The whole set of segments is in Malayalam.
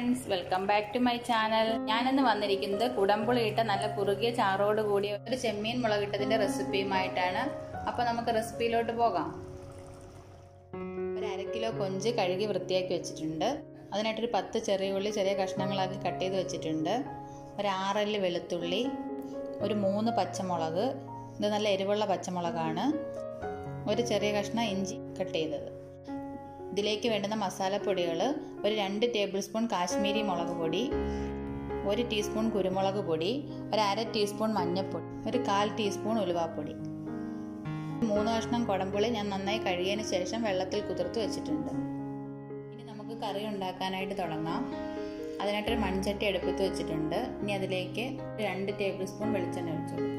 friends welcome back to my channel ഞാനിന്ന് വന്നിരിക്കുന്നത് കുടമ്പുളിയിട്ട നല്ല കുറുകിയ ചാറോട് കൂടിയ ഒരു ചെമ്മീൻ മുളകിട്ടതിന്റെ റെസിപ്പിയുമായിട്ടാണ് അപ്പൊ നമുക്ക് റെസിപ്പിയിലോട്ട് പോകാം ഒരു അര കിലോ കൊഞ്ച് കഴുകി വൃത്തിയാക്കി വെച്ചിട്ടുണ്ട് അതിനായിട്ടൊരു പത്ത് ചെറിയ ഉള്ളി ചെറിയ കഷ്ണങ്ങളാക്കി കട്ട് ചെയ്ത് വെച്ചിട്ടുണ്ട് ഒരു ആറല്ലി വെളുത്തുള്ളി ഒരു മൂന്ന് പച്ചമുളക് ഇത് നല്ല എരിവുള്ള പച്ചമുളകാണ് ഒരു ചെറിയ കഷ്ണം ഇഞ്ചി കട്ട് ചെയ്തത് ഇതിലേക്ക് വേണ്ടുന്ന മസാലപ്പൊടികൾ ഒരു രണ്ട് ടേബിൾ സ്പൂൺ കാശ്മീരി മുളക് പൊടി ഒരു ടീസ്പൂൺ കുരുമുളക് പൊടി ഒരു അര ടീസ്പൂൺ മഞ്ഞൾപ്പൊടി ഒരു കാൽ ടീസ്പൂൺ ഉലുവാപ്പൊടി മൂന്ന് കഷ്ണം കുടമ്പുളി ഞാൻ നന്നായി കഴുകിയതിന് ശേഷം വെള്ളത്തിൽ കുതിർത്ത് വെച്ചിട്ടുണ്ട് ഇനി നമുക്ക് കറി ഉണ്ടാക്കാനായിട്ട് തുടങ്ങാം അതിനായിട്ടൊരു മൺചട്ടി അടുപ്പത്ത് വെച്ചിട്ടുണ്ട് ഇനി അതിലേക്ക് രണ്ട് ടേബിൾ സ്പൂൺ വെളിച്ചെണ്ണ ഒഴിച്ചു കൊടുക്കാം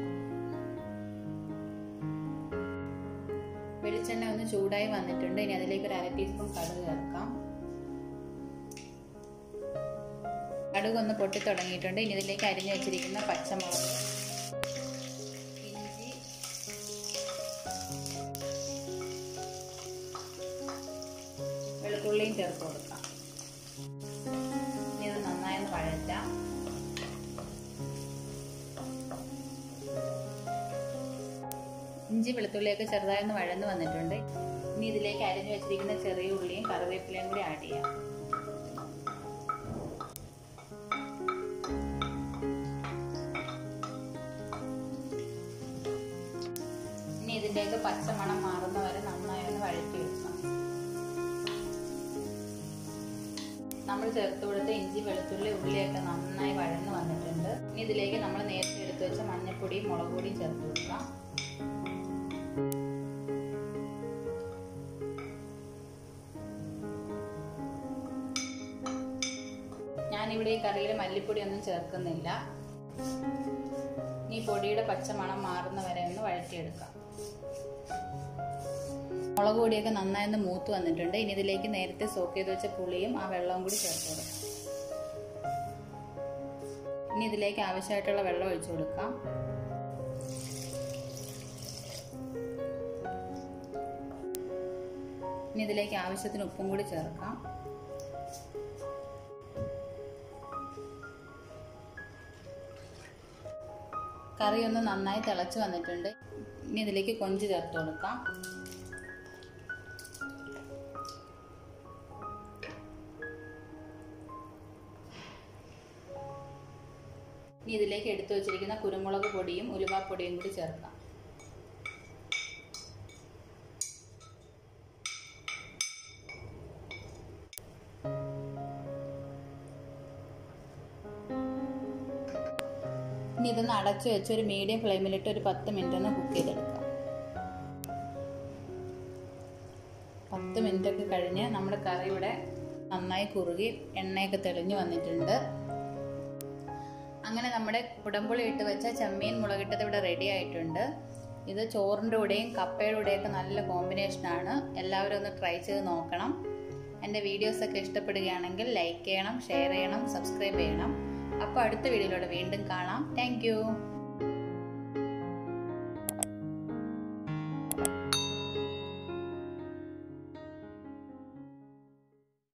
വെളിച്ചെണ്ണ ഒന്ന് ചൂടായി വന്നിട്ടുണ്ട് ഇനി അതിലേക്ക് ഒരു അര ടീസ്പൂൺ കടുക് ചേർക്കാം കടുക് ഒന്ന് പൊട്ടി തുടങ്ങിയിട്ടുണ്ട് ഇനി ഇതിലേക്ക് അരിഞ്ഞു വെച്ചിരിക്കുന്ന പച്ചമുളക് ഇഞ്ചി വെളുത്തുള്ളിയും ചേർത്ത് കൊടുക്കാം ഇനി ഇത് നന്നായി ഒന്ന് വഴറ്റാം ഇഞ്ചി വെളുത്തുള്ളിയൊക്കെ ചെറുതായി ഒന്ന് വഴന്ന് വന്നിട്ടുണ്ട് ഇനി ഇതിലേക്ക് അരിഞ്ഞു വെച്ചിരിക്കുന്ന ചെറിയ ഉള്ളിയും കറിവേപ്പിലയും കൂടി ആഡ് ചെയ്യാം ഇനി ഇതിൻ്റെയൊക്കെ പച്ചമണം മാറുന്ന വരെ നന്നായി ഒന്ന് വഴറ്റി വെക്കണം നമ്മൾ ചേർത്ത് കൊടുത്ത ഇഞ്ചി വെളുത്തുള്ളി ഉള്ളിയൊക്കെ നന്നായി വഴന്ന് വന്നിട്ടുണ്ട് ഇനി ഇതിലേക്ക് നമ്മൾ നേരത്തെ എടുത്തു വെച്ച മഞ്ഞൾപ്പൊടിയും മുളക് പൊടിയും ചേർത്ത് കൊടുക്കാം ഞാനിവിടെ ഈ കറിയിൽ മല്ലിപ്പൊടി ഒന്നും ചേർക്കുന്നില്ല ഈ പൊടിയുടെ പച്ചമണം മാറുന്ന വരെ ഒന്ന് വഴറ്റിയെടുക്കാം മുളക് പൊടിയൊക്കെ നന്നായി ഒന്ന് മൂത്ത് വന്നിട്ടുണ്ട് ഇനി ഇതിലേക്ക് നേരത്തെ സോക്ക് ചെയ്ത് വെച്ച പുളിയും ആ വെള്ളവും കൂടി ചേർത്ത് കൊടുക്കാം ഇനി ഇതിലേക്ക് ആവശ്യമായിട്ടുള്ള വെള്ളം ഒഴിച്ചു കൊടുക്കാം ഇനി ഇതിലേക്ക് ആവശ്യത്തിന് ഉപ്പും കൂടി ചേർക്കാം കറി ഒന്ന് നന്നായി തിളച്ച് വന്നിട്ടുണ്ട് ഇനി ഇതിലേക്ക് കൊഞ്ച് ചേർത്ത് കൊടുക്കാം ഇനി ഇതിലേക്ക് എടുത്തു വെച്ചിരിക്കുന്ന കുരുമുളക് പൊടിയും ഉലുവാപ്പൊടിയും കൂടി ചേർക്കാം ഇനി ഇതൊന്ന് അടച്ചു വെച്ച് ഒരു മീഡിയം ഫ്ലെയിമിലിട്ട് ഒരു പത്ത് മിനിറ്റ് ഒന്ന് കുക്ക് ചെയ്തെടുക്കാം പത്ത് മിനിറ്റ് ഒക്കെ കഴിഞ്ഞ് നമ്മുടെ കറി ഇവിടെ നന്നായി കുറുകി എണ്ണയൊക്കെ തെളിഞ്ഞു വന്നിട്ടുണ്ട് അങ്ങനെ നമ്മുടെ കുടമ്പുളി ഇട്ട് വെച്ച ചെമ്മീൻ മുളകിട്ടത് ഇവിടെ റെഡി ആയിട്ടുണ്ട് ഇത് ചോറിൻ്റെ കൂടെയും കപ്പയുടെ കൂടെയൊക്കെ നല്ല കോമ്പിനേഷനാണ് എല്ലാവരും ഒന്ന് ട്രൈ ചെയ്ത് നോക്കണം എൻ്റെ വീഡിയോസൊക്കെ ഇഷ്ടപ്പെടുകയാണെങ്കിൽ ലൈക്ക് ചെയ്യണം ഷെയർ ചെയ്യണം സബ്സ്ക്രൈബ് ചെയ്യണം അപ്പോൾ അടുത്ത വീഡിയോയിലൂടെ വീണ്ടും കാണാം താങ്ക്